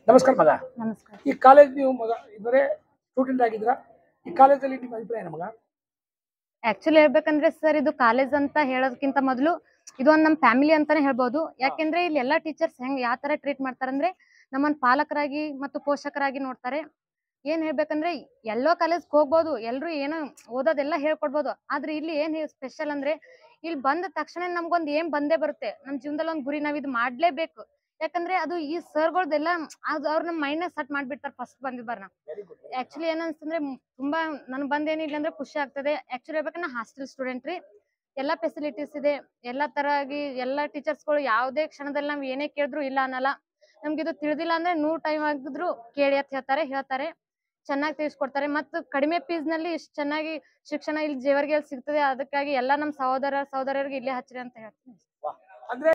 ನಮಸ್ಕಾರ ಮಗ ನಮಸ್ಕಾರ ಈ ಕಾಲೇಜ್ ನೀವು ಮಗ ಇದ್ರೆ ಸ್ಟೂಡೆಂಟ್ ಆಗಿದ್ರ ಈ ಕಾಲೇಜಲ್ಲಿ ನಿಮ್ಮ ಅಭಿಪ್ರಾಯ ಏನು ಮಗ ಆಕ್ಚುಲಿ ಹೇಳ್ಬೇಕಂದ್ರೆ ಸರ್ ಇದು ಕಾಲೇಜ್ ಅಂತ ಹೇಳೋದಕ್ಕಿಂತ ಮೊದಲು ಇದು ಒಂದ್ ನಮ್ ಫ್ಯಾಮಿಲಿ ಅಂತಾನೆ ಹೇಳ್ಬೋದು ಯಾಕೆಂದ್ರೆ ಇಲ್ಲಿ ಎಲ್ಲಾ ಟೀಚರ್ಸ್ ಹೆಂಗ್ ಯಾವ ತರ ಟ್ರೀಟ್ ಮಾಡ್ತಾರಂದ್ರೆ ನಮ್ಮನ್ ಪಾಲಕರಾಗಿ ಮತ್ತು ಪೋಷಕರಾಗಿ ನೋಡ್ತಾರೆ ಏನ್ ಹೇಳ್ಬೇಕಂದ್ರೆ ಎಲ್ಲೋ ಕಾಲೇಜ್ ಹೋಗ್ಬೋದು ಎಲ್ರು ಏನೋ ಓದೋದೆಲ್ಲ ಹೇಳ್ಕೊಡ್ಬೋದು ಆದ್ರೆ ಇಲ್ಲಿ ಏನ್ ಸ್ಪೆಷಲ್ ಅಂದ್ರೆ ಇಲ್ಲಿ ಬಂದ ತಕ್ಷಣ ನಮ್ಗೊಂದ್ ಏನ್ ಬಂದೇ ಬರುತ್ತೆ ನಮ್ ಜೀವನದಲ್ಲಿ ಒಂದ್ ಗುರಿ ನಾವ್ ಇದು ಮಾಡ್ಲೇಬೇಕು ಯಾಕಂದ್ರೆ ಅದು ಈ ಸರ್ಗಳ್ದೆಲ್ಲ ಅದು ಅವ್ರ ನಮ್ ಮೈಂಡ್ ಸೆಟ್ ಮಾಡ್ಬಿಡ್ತಾರೆ ಫಸ್ಟ್ ಬಂದಿದ್ದಾರ ವೆರಿ ಗುಡ್ ಆಕ್ಚುಲಿ ಏನಂತಂದ್ರೆ ಮ್- ತುಂಬಾ ನನ್ ಬಂದೇನಿಲ್ಲ ಅಂದ್ರೆ ಖುಷಿ ಆಗ್ತದೆ ಆಕ್ಚುಲಿ ಹೇಳ್ಬೇಕಂದ್ರೆ ಹಾಸ್ಟೆಲ್ ಸ್ಟೂಡೆಂಟ್ ರೀ ಎಲ್ಲಾ ಫೆಸಿಲಿಟೀಸ್ ಇದೆ ಎಲ್ಲಾ ತರಾಗಿ ಎಲ್ಲಾ ಟೀಚರ್ಸ್ಗಳು ಯಾವ್ದೇ ಕ್ಷಣದಲ್ಲಿ ನಾವ್ ಏನೇ ಕೇಳಿದ್ರು ಇಲ್ಲ ಅನ್ನಲ್ಲ ನಮ್ಗೆ ಇದು ತಿಳಿದಿಲ್ಲ ಅಂದ್ರೆ ನೂರ್ ಟೈಮ್ ಆಗಿದ್ರು ಕೇಳಿ ಅಂತ ಹೇಳ್ತಾರೆ ಹೇಳ್ತಾರೆ ಚೆನ್ನಾಗಿ ತಿಳಿಸ್ಕೊಡ್ತಾರೆ ಮತ್ತು ಕಡಿಮೆ ಫೀಸ್ ನಲ್ಲಿ ಇಷ್ಟು ಚೆನ್ನಾಗಿ ಶಿಕ್ಷಣ ಇಲ್ಲಿ ಜೇವರ್ಗೆ ಸಿಗ್ತದೆ ಅದಕ್ಕಾಗಿ ಎಲ್ಲಾ ನಮ್ ಸಹೋದರ ಸಹೋದರರಿಗೆ ಇಲ್ಲೇ ಹಚ್ಚಿರಿ ಅಂತ ಹೇಳ್ತೀನಿ ಅಂದ್ರೆ